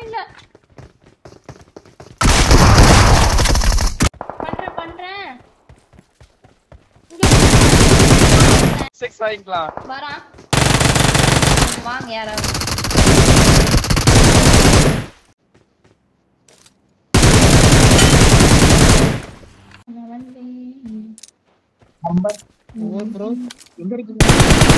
இல்ல பண்றேன் பண்றேன் இங்க சிக்ஸ் வாங்கிக்கலாம் வரான் வாங்க யாராவது நான் வந்தேன். ப்ரோ எங்க இருக்கீங்க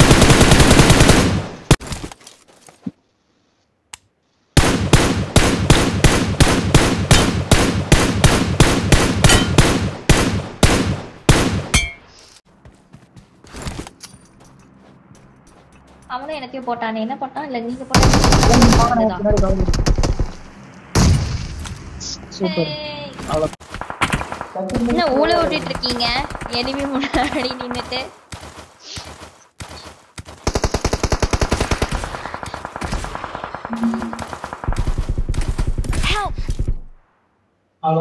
அவனும் எனக்கே போட்டானே என்ன போட்டான் இல்ல நீங்க போட்டான் சூப்பர் ஏய். அவ்வளோ என்ன ஊழ விட்டுட்டு இருக்கீங்க எனிமி முன்னாடி நின்னுட்டு ஹலோ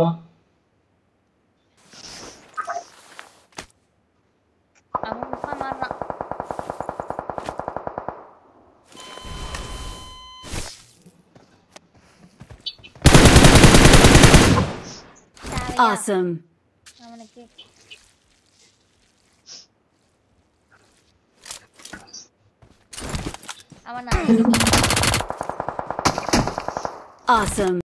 அவன் முக்கா மாறுறான் தேவையா? Awesome. அவனுக்கு அவன் நான் Awesome.